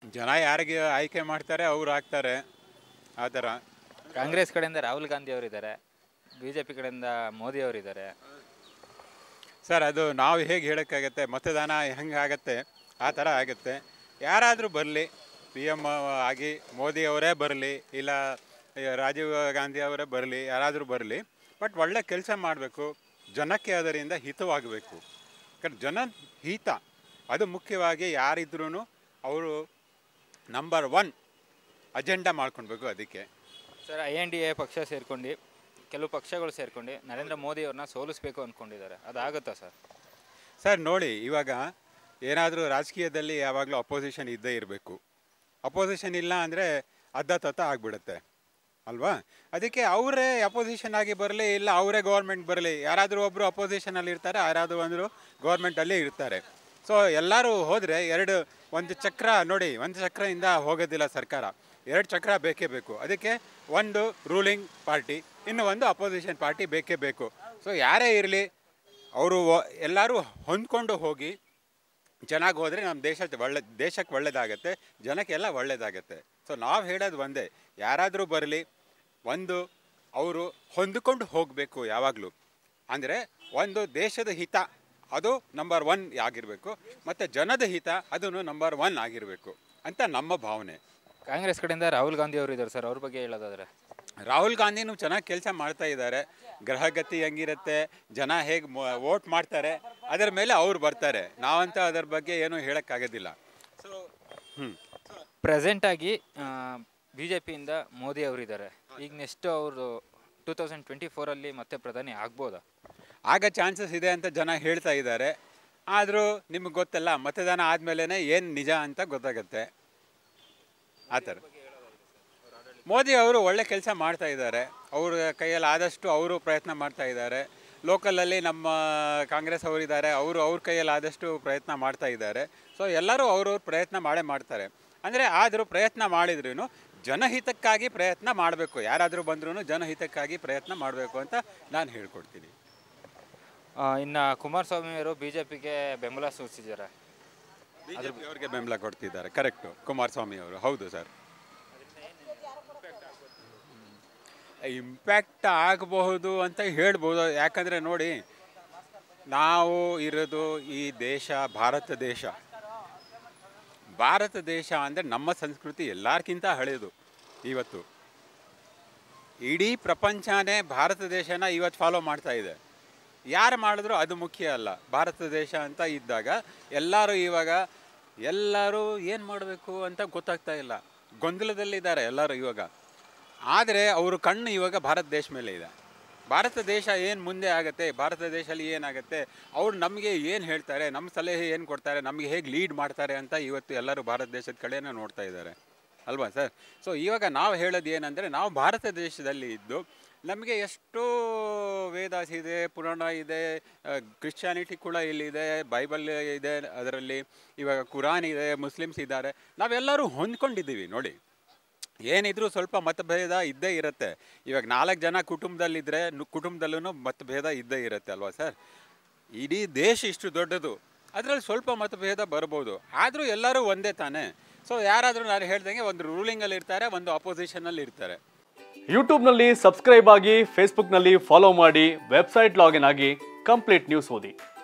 ಜನ ಯಾರಿಗೆ ಆಯ್ಕೆ ಮಾಡ್ತಾರೆ ಅವ್ರು ಆಗ್ತಾರೆ ಆ ಥರ ಕಾಂಗ್ರೆಸ್ ಕಡೆಯಿಂದ ರಾಹುಲ್ ಗಾಂಧಿ ಅವರಿದ್ದಾರೆ ಬಿ ಜೆ ಪಿ ಕಡೆಯಿಂದ ಮೋದಿ ಅವರಿದ್ದಾರೆ ಸರ್ ಅದು ನಾವು ಹೇಗೆ ಹೇಳೋಕ್ಕಾಗತ್ತೆ ಮತದಾನ ಹೆಂಗೆ ಆಗತ್ತೆ ಆ ಥರ ಆಗುತ್ತೆ ಯಾರಾದರೂ ಬರಲಿ ಪಿ ಎಮ್ ಆಗಿ ಮೋದಿ ಅವರೇ ಬರಲಿ ಇಲ್ಲ ರಾಜೀವ್ ಗಾಂಧಿ ಅವರೇ ಬರಲಿ ಯಾರಾದರೂ ಬರಲಿ ಬಟ್ ಒಳ್ಳೆ ಕೆಲಸ ಮಾಡಬೇಕು ಜನಕ್ಕೆ ಅದರಿಂದ ಹಿತವಾಗಬೇಕು ಯಾಕಂದ್ರೆ ಜನ ಹಿತ ಅದು ಮುಖ್ಯವಾಗಿ ಯಾರಿದ್ರೂ ಅವರು ನಂಬರ್ ಒನ್ ಅಜೆಂಡಾ ಮಾಡ್ಕೊಳ್ಬೇಕು ಅದಕ್ಕೆ sir I N D A ಪಕ್ಷ ಸೇರ್ಕೊಂಡು ಕೆಲವು ಪಕ್ಷಗಳು ಸೇರ್ಕೊಂಡು ನರೇಂದ್ರ ಮೋದಿ ಅವ್ರನ್ನ ಸೋಲಿಸ್ಬೇಕು ಅಂದ್ಕೊಂಡಿದ್ದಾರೆ ಅದಾಗುತ್ತಾ ಸರ್ ಸರ್ ನೋಡಿ ಇವಾಗ ಏನಾದರೂ ರಾಜಕೀಯದಲ್ಲಿ ಯಾವಾಗಲೂ ಅಪೋಸಿಷನ್ ಇದ್ದೇ ಇರಬೇಕು ಅಪೋಸಿಷನ್ ಇಲ್ಲ ಅಂದರೆ ಅರ್ಧ ತತ್ತ ಆಗಿಬಿಡುತ್ತೆ ಅಲ್ವಾ ಅದಕ್ಕೆ ಅವರೇ ಅಪೋಸಿಷನ್ ಆಗಿ ಬರಲಿ ಇಲ್ಲ ಅವರೇ ಗೌರ್ಮೆಂಟ್ ಬರಲಿ ಯಾರಾದರೂ ಒಬ್ಬರು ಅಪೋಸಿಷನಲ್ಲಿ ಇರ್ತಾರೆ ಯಾರಾದರೂ ಒಂದು ಗೌರ್ಮೆಂಟಲ್ಲಿ ಇರ್ತಾರೆ ಸೊ ಎಲ್ಲರೂ ಹೋದರೆ ಎರಡು ಒಂದು ಚಕ್ರ ನೋಡಿ ಒಂದು ಚಕ್ರದಿಂದ ಹೋಗೋದಿಲ್ಲ ಸರ್ಕಾರ ಎರಡು ಚಕ್ರ ಬೇಕೇ ಬೇಕು ಅದಕ್ಕೆ ಒಂದು ರೂಲಿಂಗ್ ಪಾರ್ಟಿ ಇನ್ನು ಒಂದು ಅಪೋಸಿಷನ್ ಪಾರ್ಟಿ ಬೇಕೇ ಬೇಕು ಸೊ ಯಾರೇ ಇರಲಿ ಅವರು ಎಲ್ಲರೂ ಹೊಂದ್ಕೊಂಡು ಹೋಗಿ ಚೆನ್ನಾಗಿ ಹೋದರೆ ನಮ್ಮ ದೇಶ ಒಳ್ಳೆ ದೇಶಕ್ಕೆ ಒಳ್ಳೇದಾಗತ್ತೆ ಜನಕ್ಕೆಲ್ಲ ಒಳ್ಳೇದಾಗತ್ತೆ ಸೊ ನಾವು ಹೇಳೋದು ಒಂದೇ ಯಾರಾದರೂ ಬರಲಿ ಒಂದು ಅವರು ಹೊಂದಿಕೊಂಡು ಹೋಗಬೇಕು ಯಾವಾಗಲೂ ಅಂದರೆ ಒಂದು ದೇಶದ ಹಿತ ಅದು ನಂಬರ್ ಒನ್ ಆಗಿರಬೇಕು ಮತ್ತು ಜನದ ಹಿತ ಅದನ್ನು ನಂಬರ್ ಒನ್ ಆಗಿರಬೇಕು ಅಂತ ನಮ್ಮ ಭಾವನೆ ಕಾಂಗ್ರೆಸ್ ಕಡೆಯಿಂದ ರಾಹುಲ್ ಗಾಂಧಿ ಅವರು ಇದ್ದಾರೆ ಸರ್ ಅವ್ರ ಬಗ್ಗೆ ಹೇಳೋದಾದ್ರೆ ರಾಹುಲ್ ಗಾಂಧಿನೂ ಚೆನ್ನಾಗಿ ಕೆಲಸ ಮಾಡ್ತಾ ಇದ್ದಾರೆ ಗ್ರಹಗತಿ ಹೆಂಗಿರುತ್ತೆ ಜನ ಹೇಗೆ ವೋಟ್ ಮಾಡ್ತಾರೆ ಅದರ ಮೇಲೆ ಅವ್ರು ಬರ್ತಾರೆ ನಾವಂತ ಅದರ ಬಗ್ಗೆ ಏನೂ ಹೇಳೋಕ್ಕಾಗೋದಿಲ್ಲ ಸೊ ಹ್ಞೂ ಪ್ರೆಸೆಂಟಾಗಿ ಬಿ ಜೆ ಪಿಯಿಂದ ಮೋದಿ ಅವರಿದ್ದಾರೆ ಈಗ ನೆಕ್ಸ್ಟ್ ಅವರು ಟೂ ತೌಸಂಡ್ ಟ್ವೆಂಟಿ ಫೋರಲ್ಲಿ ಮತ್ತೆ ಪ್ರಧಾನಿ ಆಗ್ಬೋದಾ ಆಗ ಚಾನ್ಸಸ್ ಇದೆ ಅಂತ ಜನ ಹೇಳ್ತಾ ಇದ್ದಾರೆ ಆದರೂ ನಿಮಗೆ ಗೊತ್ತಲ್ಲ ಮತದಾನ ಆದಮೇಲೆ ಏನು ನಿಜ ಅಂತ ಗೊತ್ತಾಗುತ್ತೆ ಆ ಥರ ಮೋದಿ ಅವರು ಒಳ್ಳೆ ಕೆಲಸ ಮಾಡ್ತಾ ಇದ್ದಾರೆ ಅವ್ರ ಕೈಯಲ್ಲಿ ಆದಷ್ಟು ಅವರು ಪ್ರಯತ್ನ ಮಾಡ್ತಾ ಇದ್ದಾರೆ ಲೋಕಲಲ್ಲಿ ನಮ್ಮ ಕಾಂಗ್ರೆಸ್ ಅವರಿದ್ದಾರೆ ಅವರು ಅವ್ರ ಕೈಯಲ್ಲಿ ಆದಷ್ಟು ಪ್ರಯತ್ನ ಮಾಡ್ತಾ ಇದ್ದಾರೆ ಸೊ ಎಲ್ಲರೂ ಅವ್ರವ್ರ ಪ್ರಯತ್ನ ಮಾಡೇ ಮಾಡ್ತಾರೆ ಅಂದರೆ ಆದರೂ ಪ್ರಯತ್ನ ಮಾಡಿದ್ರೂ ಜನಹಿತಕ್ಕಾಗಿ ಪ್ರಯತ್ನ ಮಾಡಬೇಕು ಯಾರಾದರೂ ಬಂದ್ರೂ ಜನಹಿತಕ್ಕಾಗಿ ಪ್ರಯತ್ನ ಮಾಡಬೇಕು ಅಂತ ನಾನು ಹೇಳ್ಕೊಡ್ತೀನಿ ಇನ್ನು ಕುಮಾರಸ್ವಾಮಿ ಅವರು ಬಿ ಜೆ ಪಿಗೆ ಬೆಂಬಲ ಸೂಚಿಸಿದ್ದಾರೆ ಬಿಜೆಪಿ ಅವ್ರಿಗೆ ಬೆಂಬಲ ಕೊಡ್ತಿದ್ದಾರೆ ಕರೆಕ್ಟು ಕುಮಾರಸ್ವಾಮಿ ಅವರು ಹೌದು ಸರ್ ಇಂಪ್ಯಾಕ್ಟ್ ಆಗಬಹುದು ಅಂತ ಹೇಳ್ಬೋದು ಯಾಕಂದರೆ ನೋಡಿ ನಾವು ಇರೋದು ಈ ದೇಶ ಭಾರತ ದೇಶ ಭಾರತ ದೇಶ ಅಂದರೆ ನಮ್ಮ ಸಂಸ್ಕೃತಿ ಎಲ್ಲರಿಗಿಂತ ಹಳೆಯದು ಇವತ್ತು ಇಡೀ ಪ್ರಪಂಚನೇ ಭಾರತ ದೇಶನ ಇವತ್ತು ಫಾಲೋ ಮಾಡ್ತಾ ಇದೆ ಯಾರು ಮಾಡಿದ್ರು ಅದು ಮುಖ್ಯ ಅಲ್ಲ ಭಾರತ ದೇಶ ಅಂತ ಇದ್ದಾಗ ಎಲ್ಲರೂ ಇವಾಗ ಎಲ್ಲರೂ ಏನು ಮಾಡಬೇಕು ಅಂತ ಗೊತ್ತಾಗ್ತಾ ಇಲ್ಲ ಗೊಂದಲದಲ್ಲಿದ್ದಾರೆ ಎಲ್ಲರೂ ಇವಾಗ ಆದರೆ ಅವ್ರ ಕಣ್ಣು ಇವಾಗ ಭಾರತ ದೇಶ ಮೇಲೆ ಇದೆ ಭಾರತ ದೇಶ ಏನು ಮುಂದೆ ಆಗುತ್ತೆ ಭಾರತ ದೇಶದಲ್ಲಿ ಏನಾಗುತ್ತೆ ಅವ್ರು ನಮಗೆ ಏನು ಹೇಳ್ತಾರೆ ನಮ್ಮ ಸಲಹೆ ಏನು ಕೊಡ್ತಾರೆ ನಮಗೆ ಹೇಗೆ ಲೀಡ್ ಮಾಡ್ತಾರೆ ಅಂತ ಇವತ್ತು ಎಲ್ಲರೂ ಭಾರತ ದೇಶದ ಕಡೆನೇ ನೋಡ್ತಾ ಇದ್ದಾರೆ ಅಲ್ವಾ ಸರ್ ಸೊ ಇವಾಗ ನಾವು ಹೇಳೋದು ಏನಂದರೆ ನಾವು ಭಾರತ ದೇಶದಲ್ಲಿ ಇದ್ದು ನಮಗೆ ಎಷ್ಟೋ ವೇದಾಸ್ ಇದೆ ಪುರಾಣ ಇದೆ ಕ್ರಿಶ್ಚಿಯಾನಿಟಿ ಕೂಡ ಇಲ್ಲಿದೆ ಬೈಬಲ್ ಇದೆ ಅದರಲ್ಲಿ ಇವಾಗ ಕುರಾನ್ ಇದೆ ಮುಸ್ಲಿಮ್ಸ್ ಇದ್ದಾರೆ ನಾವೆಲ್ಲರೂ ಹೊಂದ್ಕೊಂಡಿದ್ದೀವಿ ನೋಡಿ ಏನಿದ್ರು ಸ್ವಲ್ಪ ಮತಭೇದ ಇದ್ದೇ ಇರುತ್ತೆ ಇವಾಗ ನಾಲ್ಕು ಜನ ಕುಟುಂಬದಲ್ಲಿದ್ದರೆ ಕುಟುಂಬದಲ್ಲೂ ಮತಭೇದ ಇದ್ದೇ ಇರುತ್ತೆ ಅಲ್ವಾ ಸರ್ ಇಡೀ ದೇಶ ಇಷ್ಟು ದೊಡ್ಡದು ಅದರಲ್ಲಿ ಸ್ವಲ್ಪ ಮತಭೇದ ಬರ್ಬೋದು ಆದರೂ ಎಲ್ಲರೂ ಒಂದೇ ತಾನೇ ಸೊ ಯಾರಾದರೂ ನಾನು ಹೇಳ್ದಂಗೆ ಒಂದು ರೂಲಿಂಗಲ್ಲಿ ಇರ್ತಾರೆ ಒಂದು ಅಪೋಸಿಷನಲ್ಲಿ ಇರ್ತಾರೆ ಯೂಟ್ಯೂಬ್ನಲ್ಲಿ ಸಬ್ಸ್ಕ್ರೈಬ್ ಆಗಿ ಫೇಸ್ಬುಕ್ನಲ್ಲಿ ಫಾಲೋ ಮಾಡಿ ವೆಬ್ಸೈಟ್ ಲಾಗಿನ್ ಆಗಿ ಕಂಪ್ಲೀಟ್ ನ್ಯೂಸ್ ಓದಿ